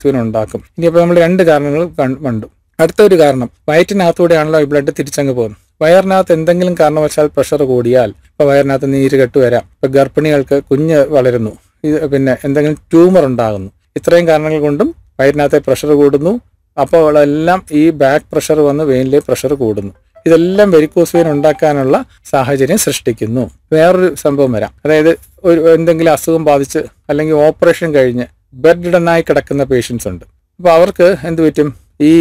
varicose ഉണ്ടാക്കും ഇനിയിപ്പോൾ നമ്മൾ രണ്ട് കാരണങ്ങൾ കൺ- കണ്ടു അടുത്ത ഒരു കാരണം വയറ്റിനകത്തൂടെയാണല്ലോ ഈ ബ്ലഡ് തിരിച്ചങ്ങ് പോകുന്നത് വയറിനകത്ത് എന്തെങ്കിലും കാരണവശാൽ പ്രഷർ കൂടിയാൽ ഇപ്പോൾ വയറിനകത്ത് നീര് കെട്ട് വരാം ഇപ്പോൾ ഗർഭിണികൾക്ക് കുഞ്ഞ് വളരുന്നു ഇത് പിന്നെ എന്തെങ്കിലും ട്യൂമർ ഉണ്ടാകുന്നു ഇത്രയും കാരണങ്ങൾ കൊണ്ടും വയറിനകത്തെ പ്രഷർ കൂടുന്നു അപ്പോൾ എല്ലാം ഈ ബാക്ക് പ്രഷർ വന്ന് വെയിനിലെ പ്രഷർ കൂടുന്നു ഇതെല്ലാം വെരിക്കോസ് വെയിൻ ഉണ്ടാക്കാനുള്ള സാഹചര്യം സൃഷ്ടിക്കുന്നു വേറൊരു സംഭവം വരാം അതായത് ഒരു എന്തെങ്കിലും അസുഖം ബാധിച്ച് അല്ലെങ്കിൽ ഓപ്പറേഷൻ കഴിഞ്ഞ് ബെഡ് കിടക്കുന്ന പേഷ്യൻസ് ഉണ്ട് അപ്പോൾ അവർക്ക് എന്ത് പറ്റും ഈ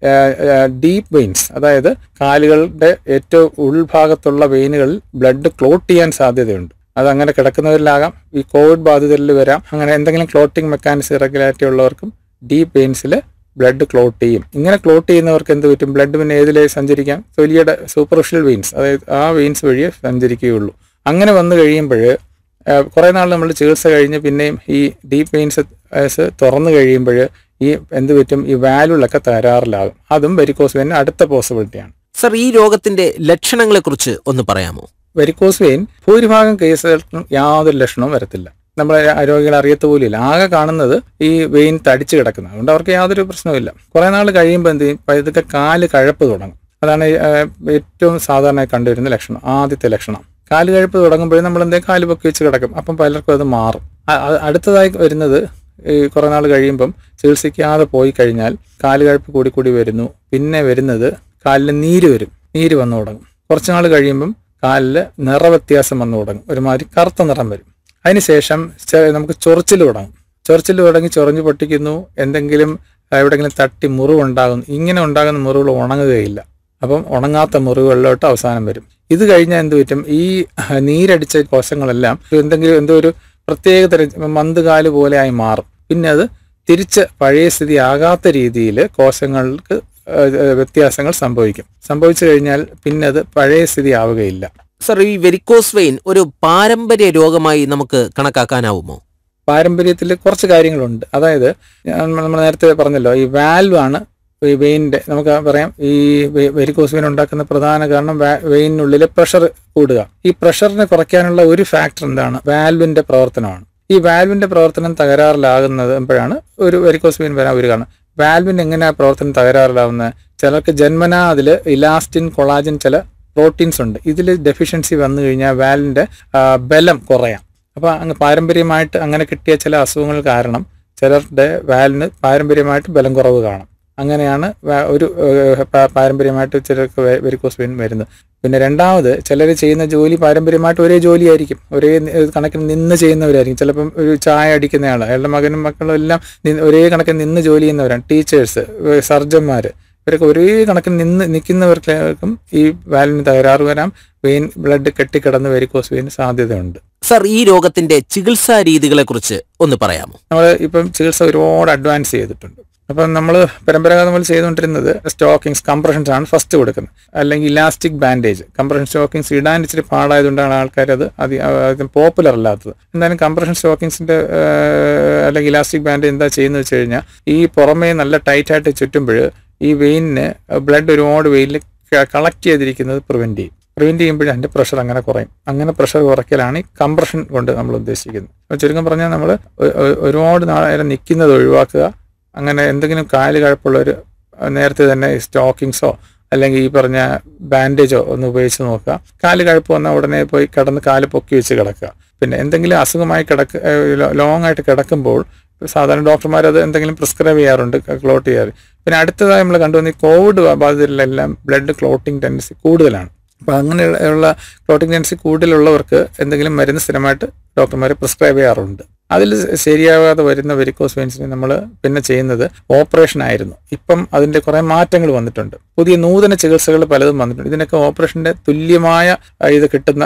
ഡീപ്പ് വെയിൻസ് അതായത് കാലുകളുടെ ഏറ്റവും ഉൾഭാഗത്തുള്ള വെയിനുകളിൽ ബ്ലഡ് ക്ലോട്ട് ചെയ്യാൻ സാധ്യതയുണ്ട് അത് അങ്ങനെ കിടക്കുന്നവരിലാകാം ഈ കോവിഡ് ബാധിതരിൽ വരാം അങ്ങനെ എന്തെങ്കിലും ക്ലോട്ടിംഗ് മെക്കാനിസം ഇറഗുലാരിറ്റി ഉള്ളവർക്കും ഡീപ്പ് വെയിൻസിൽ ബ്ലഡ് ക്ലോട്ട് ചെയ്യും ഇങ്ങനെ ക്ലോട്ട് ചെയ്യുന്നവർക്ക് എന്ത് പറ്റും ബ്ലഡ് പിന്നെ ഏതിലേ സഞ്ചരിക്കാം തൊലിയുടെ സൂപ്പർഫിഷ്യൽ വെയിൻസ് അതായത് ആ വെയിൻസ് വഴിയേ സഞ്ചരിക്കുകയുള്ളൂ അങ്ങനെ വന്നു കഴിയുമ്പോൾ കുറേ നാൾ നമ്മൾ ചികിത്സ കഴിഞ്ഞ് പിന്നെയും ഈ ഡീപ്പ് വെയിൻസ് തുറന്നു കഴിയുമ്പോൾ ഈ എന്ത് പറ്റും ഈ വാലുകളൊക്കെ തകരാറിലാകും അതും വെരിക്കോസ് വെയിൻ അടുത്ത പോസിബിലിറ്റിയാണ് സർ ഈ രോഗത്തിന്റെ ലക്ഷണങ്ങളെക്കുറിച്ച് ഒന്ന് പറയാമോ വെരിക്കോസ് വെയിൻ ഭൂരിഭാഗം കേസുകൾക്കും യാതൊരു ലക്ഷണവും വരത്തില്ല നമ്മളെ രോഗികൾ അറിയത്ത് പോലുമില്ല ആകെ കാണുന്നത് ഈ വെയിൻ തടിച്ചു കിടക്കുന്നത് അതുകൊണ്ട് അവർക്ക് യാതൊരു പ്രശ്നവുമില്ല കുറേ നാൾ കഴിയുമ്പോൾ എന്ത് ചെയ്യും ഇതൊക്കെ കാല് കഴപ്പ് തുടങ്ങും അതാണ് ഈ, ആ, ഏറ്റവും സാധാരണയായി കണ്ടുവരുന്ന ലക്ഷണം ആദ്യത്തെ ലക്ഷണം കാല് കഴപ്പ് തുടങ്ങുമ്പോഴേ നമ്മൾ എന്തെങ്കിലും കാല് പൊക്കി വെച്ച് കിടക്കും അപ്പം പലർക്കും അത് മാറും അ- അ- അടുത്തതായി വരുന്നത് ഈ കുറേ നാൾ കഴിയുമ്പം ചികിത്സിക്കാതെ പോയി കഴിഞ്ഞാൽ കാല് കഴപ്പ് കൂടി കൂടി വരുന്നു പിന്നെ വരുന്നത് കാലിൽ നീര് വരും നീര് വന്നു തുടങ്ങും കുറച്ച് നാൾ കഴിയുമ്പം കാലിൽ നിറവ്യത്യാസം വന്നു തുടങ്ങും ഒരുമാതിരി കറുത്ത നിറം വരും അതിനുശേഷം ചെ- നമുക്ക് ചൊറിച്ചിൽ തുടങ്ങും ചൊറിച്ചിൽ തുടങ്ങി ചൊറിഞ്ഞു പൊട്ടിക്കുന്നു എന്തെങ്കിലും എവിടെയെങ്കിലും തട്ടി മുറിവുണ്ടാകുന്നു ഇങ്ങനെ ഉണ്ടാകുന്ന മുറിവുകൾ ഉണങ്ങുകയില്ല അപ്പം ഉണങ്ങാത്ത മുറിവുകളിലോട്ട് അവസാനം വരും ഇത് കഴിഞ്ഞാൽ എന്ത് പറ്റും ഈ നീരടിച്ച കോശങ്ങളെല്ലാം എന്തെങ്കിലും എന്തോ ഒരു പ്രത്യേക തരം മന്തുകാല് പോലെ ആയി മാറും പിന്നെ അത് തിരിച്ച് പഴയ സ്ഥിതി ആകാത്ത രീതിയിൽ കോശങ്ങൾക്ക് ഏഹ്, വ്യത്യാസങ്ങൾ സംഭവിക്കും സംഭവിച്ചു കഴിഞ്ഞാൽ പിന്നെ അത് പഴയ സ്ഥിതി ആവുകയില്ല സർ ഈ വെരിക്കോസ് വെയിൻ ഒരു പാരമ്പര്യ രോഗമായി നമുക്ക് കണക്കാക്കാനാവുമോ പാരമ്പര്യത്തിൽ കുറച്ച് കാര്യങ്ങളുണ്ട് അതായത് നമ്മൾ നേരത്തെ പറഞ്ഞല്ലോ ഈ വാൽവ് ആണ് ഈ വെയിനിന്റെ നമുക്ക് പറയാം ഈ വെരിക്കോസ് വെയിൻ ഉണ്ടാക്കുന്ന പ്രധാന കാരണം വാ- വെയിനിനുള്ളിലെ പ്രഷർ കൂടുക ഈ പ്രഷറിനെ കുറയ്ക്കാനുള്ള ഒരു ഫാക്ടർ എന്താണ് വാൽവിന്റെ പ്രവർത്തനമാണ് ഈ വാൽവിന്റെ പ്രവർത്തനം തകരാറിലാകുന്നപ്പോഴാണ് ഒരു വെരിക്കോസ് വെയിൻ വരാൻ ഒരു കാരണം വാൽവിന് എങ്ങനെയാ പ്രവർത്തനം തകരാറിലാവുന്നത് ചിലർക്ക് ജന്മനാ അതിൽ ഇലാസ്റ്റിൻ കൊളാജിൻ ചില പ്രോട്ടീൻസ് ഉണ്ട് ഇതിൽ ഡെഫിഷ്യൻസി വന്നു കഴിഞ്ഞാൽ വാൽവിന്റെ ആ, ബലം കുറയാം അപ്പോൾ അങ്ങ് പാരമ്പര്യമായിട്ട് അങ്ങനെ കിട്ടിയ ചില അസുഖങ്ങൾ കാരണം ചിലരുടെ വാലിന് പാരമ്പര്യമായിട്ട് ബലം കുറവ് കാണും അങ്ങനെയാണ് വാ- ഒരു ഏഹ്, പാ- പാരമ്പര്യമായിട്ട് ചിലർക്ക് വെ- വെരിക്കോസ് വെയിൻ വരുന്നത് പിന്നെ രണ്ടാമത് ചിലർ ചെയ്യുന്ന ജോലി പാരമ്പര്യമായിട്ട് ഒരേ ജോലിയായിരിക്കും ഒരേ നി- ഏഹ് കണക്കിന് നിന്ന് ചെയ്യുന്നവരായിരിക്കും ചിലപ്പം ഒരു ചായ അടിക്കുന്നയാൾ അയാളുടെ മകനും മക്കളും എല്ലാം നി- ഒരേ കണക്കിന് നിന്ന് ജോലി ചെയ്യുന്നവരാണ് ടീച്ചേഴ്സ് സർജന്മാർ ഇവരൊക്കെ ഒരേ കണക്കിന് നിന്ന് നിൽക്കുന്നവർക്കും ഈ വാലിന് തകരാറ് വരാം വെയിൻ ബ്ലഡ് കെട്ടിക്കിടന്ന് വെരിക്കോസ് വെയിൻ സാധ്യതയുണ്ട് സർ ഈ രോഗത്തിന്റെ ചികിത്സാ രീതികളെക്കുറിച്ച് ഒന്ന് പറയാമോ നമ്മൾ ഇപ്പം ചികിത്സ ഒരുപാട് അഡ്വാൻസ് ചെയ്തിട്ടുണ്ട് അപ്പം നമ്മൾ പരമ്പരാഗതമായി ചെയ്തുകൊണ്ടിരുന്നത് സ്റ്റോക്കിങ്സ് കംപ്രഷൻസ് ആണ് ഫസ്റ്റ് കൊടുക്കുന്നത് അല്ലെങ്കിൽ ഇലാസ്റ്റിക് ബാൻഡേജ് കംപ്രഷൻ സ്റ്റോക്കിങ്സ് ഇടാൻ ഇച്ചിരി പാടായതുകൊണ്ടാണ് ആൾക്കാർ അത് അതി പോപ്പുലർ അല്ലാത്തത് എന്തായാലും കംപ്രഷൻ സ്റ്റോക്കിങ്സിന്റെ അല്ലെങ്കിൽ ഇലാസ്റ്റിക് ബാൻഡേജ് എന്താ ചെയ്യുന്നത് വെച്ച് കഴിഞ്ഞാൽ ഈ പുറമേ നല്ല ടൈറ്റ് ആയിട്ട് ചുറ്റുമ്പോൾ ഈ വെയിനിന് ബ്ലഡ് ഒരുപാട് വെയിനിൽ കളക്ട് ചെയ്തിരിക്കുന്നത് പ്രിവെന്റ് ചെയ്യും പ്രിവെന്റ് ചെയ്യുമ്പോൾ അതിന്റെ പ്രഷർ അങ്ങനെ കുറയും അങ്ങനെ പ്രഷർ കുറയ്ക്കലാണ് ഈ കംപ്രഷൻ കൊണ്ട് നമ്മൾ ഉദ്ദേശിക്കുന്നത് അപ്പോൾ ചുരുക്കം പറഞ്ഞാൽ നമ്മൾ ഒരുപാട് നേരം നിൽക്കുന്നത് ഒഴിവാക്കുക അങ്ങനെ എന്തെങ്കിലും കാല് കഴപ്പുള്ളവർ നേരത്തെ തന്നെ സ്റ്റോക്കിങ്സോ അല്ലെങ്കിൽ ഈ പറഞ്ഞ ബാൻഡേജോ ഒന്ന് ഉപയോഗിച്ച് നോക്കുക കാല് കഴപ്പ് വന്നാൽ ഉടനെ പോയി കിടന്ന് കാല് പൊക്കി വെച്ച് കിടക്കുക പിന്നെ എന്തെങ്കിലും അസുഖമായി കിടക്ക ലോങ് ആയിട്ട് കിടക്കുമ്പോൾ സാധാരണ ഡോക്ടർമാർ അത് എന്തെങ്കിലും പ്രിസ്ക്രൈബ് ചെയ്യാറുണ്ട് ക്ലോട്ട് ചെയ്യാറ് പിന്നെ അടുത്തതായി നമ്മൾ കണ്ടുവന്ന ഈ കോവിഡ് ബാധിതരിലെല്ലാം ബ്ലഡ് ക്ലോട്ടിംഗ് ടെൻഡൻസി കൂടുതലാണ് അപ്പോൾ അങ്ങനെയുള്ള ക്ലോട്ടിംഗ് ടെൻഡൻസി കൂടുതലുള്ളവർക്ക് എന്തെങ്കിലും മരുന്ന് സ്ഥിരമായിട്ട് ഡോക്ടർമാർ പ്രിസ്ക്രൈബ് ചെയ്യാറുണ്ട് അതിൽ ശരിയാകാതെ വരുന്ന വെരിക്കോസ് വെയിൻസിന് നമ്മൾ പിന്നെ ചെയ്യുന്നത് ഓപ്പറേഷൻ ആയിരുന്നു ഇപ്പം അതിൻ്റെ കുറേ മാറ്റങ്ങൾ വന്നിട്ടുണ്ട് പുതിയ നൂതന ചികിത്സകൾ പലതും വന്നിട്ടുണ്ട് ഇതിനൊക്കെ ഓപ്പറേഷൻ്റെ തുല്യമായ ആ, ഇത് കിട്ടുന്ന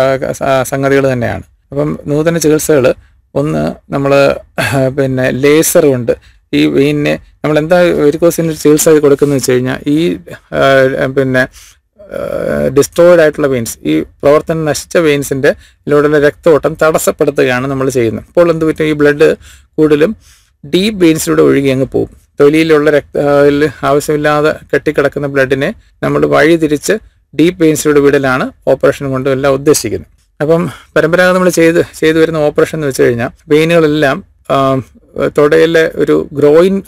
സംഗതികൾ തന്നെയാണ് അപ്പം നൂതന ചികിത്സകൾ ഒന്ന് നമ്മൾ പിന്നെ ലേസർ കൊണ്ട് ഈ വെയിനിനെ നമ്മൾ എന്താ വെരിക്കോസിന് ചികിത്സ കൊടുക്കുന്നത് വെച്ച് കഴിഞ്ഞാൽ ഈ ആ, പിന്നെ ഡിസ്ട്രോയിഡ് ആയിട്ടുള്ള വെയിൻസ് ഈ പ്രവർത്തനം നശിച്ച വെയിൻസിന്റെ ഇതിലൂടെയുള്ള രക്തഓട്ടം തടസ്സപ്പെടുത്തുകയാണ് നമ്മൾ ചെയ്യുന്നത് അപ്പോൾ എന്ത് പറ്റും ഈ ബ്ലഡ് കൂടുതലും ഡീപ്പ് വെയിൻസിലൂടെ ഒഴുകി അങ്ങ് പോകും തൊലിയിലുള്ള രക്ത ആ, ല് ആവശ്യമില്ലാതെ കെട്ടിക്കിടക്കുന്ന ബ്ലഡിനെ നമ്മൾ വഴി തിരിച്ച് ഡീപ്പ് വെയിൻസിലൂടെ വിടലാണ് ഓപ്പറേഷൻ കൊണ്ട് എല്ലാം ഉദ്ദേശിക്കുന്നത് അപ്പം പരമ്പരാഗതം നമ്മൾ ചെയ്ത് ചെയ്തു വരുന്ന ഓപ്പറേഷൻ എന്ന് വെച്ച് കഴിഞ്ഞാൽ വെയിനുകളെല്ലാം തുടയിലെ ഒരു ഗ്രോയിൻ